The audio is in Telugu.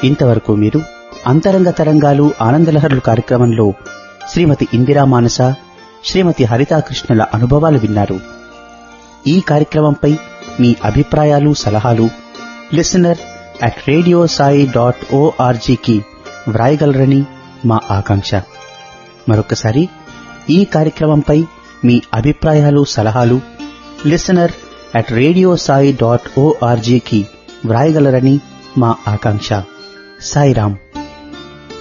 ఇంతవరకు మీరు అంతరంగ తరంగాలు ఆనందలహరులు కార్యక్రమంలో శ్రీమతి ఇందిరా మానస శ్రీమతి హరితాకృష్ణుల అనుభవాలు విన్నారు ఈ కార్యక్రమంపై మీ అభిప్రాయాలు సలహాలు listener at radio Sai dot ఓఆర్జీకి వ్రాయగలరని మా ఆకాంక్ష మరొకసారి ఈ కార్యక్రమంపై మీ అభిప్రాయాలు సలహాలు listener at radio Sai dot ఓఆర్జీకి వ్రాయగలరని మా ఆకాంక్ష సాయిరాం